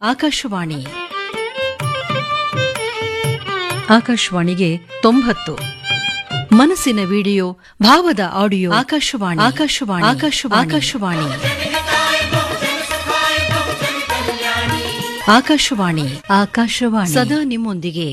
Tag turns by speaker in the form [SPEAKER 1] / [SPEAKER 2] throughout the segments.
[SPEAKER 1] ಆಕಾಶವಾಣಿ ಆಕಾಶವಾಣಿಗೆ ತೊಂಬತ್ತು ಮನಸ್ಸಿನ ವಿಡಿಯೋ ಭಾವದ ಆಡಿಯೋ ಆಕಾಶವಾಣಿ ಆಕಾಶವಾಣಿ ಆಕಾಶವಾಣಿ ಆಕಾಶವಾಣಿ ಆಕಾಶವಾಣಿ ಆಕಾಶವಾಣಿ ಸದಾ ನಿಮ್ಮೊಂದಿಗೆ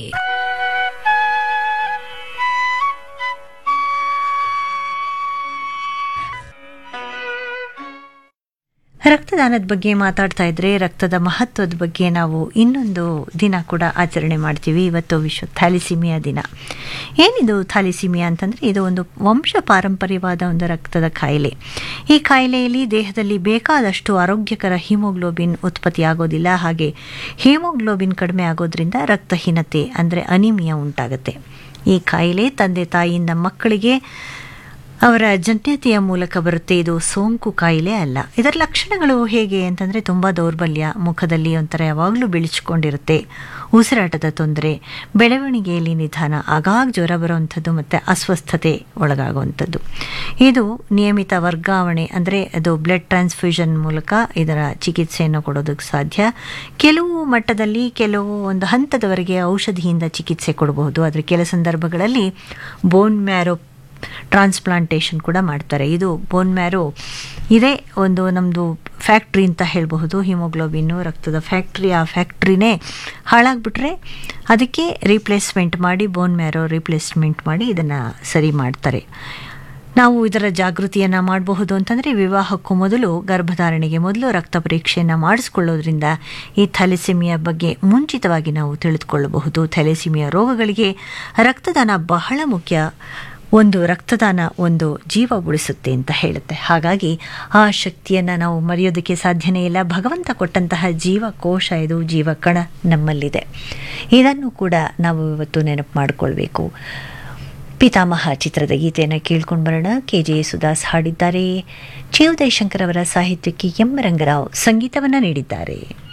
[SPEAKER 2] ರಕ್ತದಾನದ ಬಗ್ಗೆ ಮಾತಾಡ್ತಾ ಇದ್ರೆ ರಕ್ತದ ಮಹತ್ವದ ಬಗ್ಗೆ ನಾವು ಇನ್ನೊಂದು ದಿನ ಕೂಡ ಆಚರಣೆ ಮಾಡ್ತೀವಿ ಇವತ್ತು ವಿಶ್ವ ಥ್ಯಾಲಿಸಿಮಿಯಾ ದಿನ ಏನಿದು ಥ್ಯಾಲಿಸಿಮಿಯಾ ಅಂತಂದರೆ ಇದು ಒಂದು ವಂಶ ಪಾರಂಪರ್ಯವಾದ ಒಂದು ರಕ್ತದ ಕಾಯಿಲೆ ಈ ಕಾಯಿಲೆಯಲ್ಲಿ ದೇಹದಲ್ಲಿ ಬೇಕಾದಷ್ಟು ಆರೋಗ್ಯಕರ ಹಿಮೋಗ್ಲೋಬಿನ್ ಉತ್ಪತ್ತಿಯಾಗೋದಿಲ್ಲ ಹಾಗೆ ಹಿಮೋಗ್ಲೋಬಿನ್ ಕಡಿಮೆ ಆಗೋದ್ರಿಂದ ರಕ್ತಹೀನತೆ ಅಂದರೆ ಅನಿಮಿಯಾ ಉಂಟಾಗುತ್ತೆ ಈ ಕಾಯಿಲೆ ತಂದೆ ತಾಯಿಯಿಂದ ಮಕ್ಕಳಿಗೆ ಅವರ ಜನ್ಯತೆಯ ಮೂಲಕ ಬರುತ್ತೆ ಇದು ಸೋಂಕು ಕಾಯಿಲೆ ಅಲ್ಲ ಇದರ ಲಕ್ಷಣಗಳು ಹೇಗೆ ಅಂತಂದರೆ ತುಂಬ ದೌರ್ಬಲ್ಯ ಮುಖದಲ್ಲಿ ಒಂಥರ ಯಾವಾಗಲೂ ಬಿಳಿಸ್ಕೊಂಡಿರುತ್ತೆ ಉಸಿರಾಟದ ತೊಂದರೆ ಬೆಳವಣಿಗೆಯಲ್ಲಿ ನಿಧಾನ ಆಗಾಗ ಜ್ವರ ಬರುವಂಥದ್ದು ಮತ್ತು ಅಸ್ವಸ್ಥತೆ ಒಳಗಾಗುವಂಥದ್ದು ಇದು ನಿಯಮಿತ ವರ್ಗಾವಣೆ ಅಂದರೆ ಅದು ಬ್ಲಡ್ ಟ್ರಾನ್ಸ್ಫ್ಯೂಷನ್ ಮೂಲಕ ಇದರ ಚಿಕಿತ್ಸೆಯನ್ನು ಕೊಡೋದಕ್ಕೆ ಸಾಧ್ಯ ಕೆಲವು ಮಟ್ಟದಲ್ಲಿ ಕೆಲವು ಒಂದು ಹಂತದವರೆಗೆ ಔಷಧಿಯಿಂದ ಚಿಕಿತ್ಸೆ ಕೊಡಬಹುದು ಆದರೆ ಕೆಲ ಸಂದರ್ಭಗಳಲ್ಲಿ ಬೋನ್ ಮ್ಯಾರೋ ಟ್ರಾನ್ಸ್ಪ್ಲಾಂಟೇಷನ್ ಕೂಡ ಮಾಡ್ತಾರೆ ಇದು ಬೋನ್ ಮ್ಯಾರೋ ಇದೇ ಒಂದು ನಮ್ಮದು ಫ್ಯಾಕ್ಟ್ರಿ ಅಂತ ಹೇಳಬಹುದು ಹಿಮೋಗ್ಲೋಬಿನ್ನು ರಕ್ತದ ಫ್ಯಾಕ್ಟ್ರಿ ಆ ಫ್ಯಾಕ್ಟ್ರಿನೇ ಹಾಳಾಗ್ಬಿಟ್ರೆ ಅದಕ್ಕೆ ರೀಪ್ಲೇಸ್ಮೆಂಟ್ ಮಾಡಿ ಬೋನ್ ಮ್ಯಾರೋ ರೀಪ್ಲೇಸ್ಮೆಂಟ್ ಮಾಡಿ ಇದನ್ನು ಸರಿ ಮಾಡ್ತಾರೆ ನಾವು ಇದರ ಜಾಗೃತಿಯನ್ನು ಮಾಡಬಹುದು ಅಂತಂದರೆ ವಿವಾಹಕ್ಕೂ ಮೊದಲು ಗರ್ಭಧಾರಣೆಗೆ ಮೊದಲು ರಕ್ತ ಪರೀಕ್ಷೆಯನ್ನು ಮಾಡಿಸ್ಕೊಳ್ಳೋದ್ರಿಂದ ಈ ಥ್ಯಾಲಿಸಿಮಿಯಾ ಬಗ್ಗೆ ಮುಂಚಿತವಾಗಿ ನಾವು ತಿಳಿದುಕೊಳ್ಳಬಹುದು ಥ್ಯಾಲಿಸಿಮಿಯಾ ರೋಗಗಳಿಗೆ ರಕ್ತದಾನ ಬಹಳ ಮುಖ್ಯ ಒಂದು ರಕ್ತದಾನ ಒಂದು ಜೀವ ಉಳಿಸುತ್ತೆ ಅಂತ ಹೇಳುತ್ತೆ ಹಾಗಾಗಿ ಆ ಶಕ್ತಿಯನ್ನು ನಾವು ಮರೆಯೋದಕ್ಕೆ ಸಾಧ್ಯನೇ ಇಲ್ಲ ಭಗವಂತ ಕೊಟ್ಟಂತಹ ಜೀವಕೋಶ ಇದು ಜೀವಕಣ ನಮ್ಮಲ್ಲಿದೆ ಇದನ್ನು ಕೂಡ ನಾವು ಇವತ್ತು ನೆನಪು ಮಾಡಿಕೊಳ್ಬೇಕು ಪಿತಾಮಹ ಚಿತ್ರದ ಗೀತೆಯನ್ನು ಕೇಳ್ಕೊಂಡು ಬರೋಣ ಕೆ ಜೆ ಸುದಾಸ್ ಹಾಡಿದ್ದಾರೆ ಚಿ ಉದಯಶಂಕರ್ ಅವರ ಸಾಹಿತ್ಯಕ್ಕೆ ಎಂ ರಂಗರಾವ್ ಸಂಗೀತವನ್ನು ನೀಡಿದ್ದಾರೆ